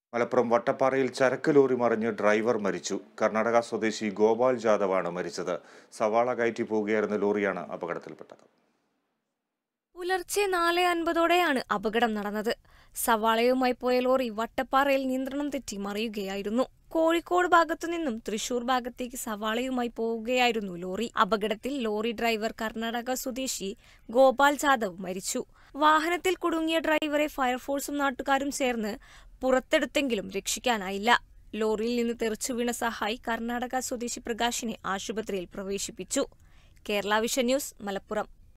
മലപ്പുറം വട്ടപ്പാറയിൽ ചരക്ക് ലോറി മറിഞ്ഞ് ഡ്രൈവർ മരിച്ചു കർണാടക സ്വദേശി ഗോപാൽ ജാദവാണ് മരിച്ചത് സവാള കയറ്റി പോവുകയായിരുന്ന ലോറിയാണ് അപകടത്തിൽപ്പെട്ടത് പുലർച്ചെ നാല് അൻപതോടെയാണ് അപകടം നടന്നത് സവാളയുമായി പോയ ലോറി വട്ടപ്പാറയിൽ നിയന്ത്രണം തെറ്റി മറിയുകയായിരുന്നു കോഴിക്കോട് ഭാഗത്തു നിന്നും തൃശൂർ ഭാഗത്തേക്ക് സവാളയുമായി പോവുകയായിരുന്നു ലോറി അപകടത്തിൽ ലോറി ഡ്രൈവർ കർണാടക സ്വദേശി ഗോപാൽ ജാദവ് മരിച്ചു വാഹനത്തിൽ കുടുങ്ങിയ ഡ്രൈവറെ ഫയർഫോഴ്സും നാട്ടുകാരും ചേർന്ന് പുറത്തെടുത്തെങ്കിലും രക്ഷിക്കാനായില്ല ലോറിയിൽ നിന്ന് തെറിച്ചു വീണ സഹായി കർണാടക സ്വദേശി പ്രകാശിനെ ആശുപത്രിയിൽ പ്രവേശിപ്പിച്ചു കേരള വിഷൻ ന്യൂസ് മലപ്പുറം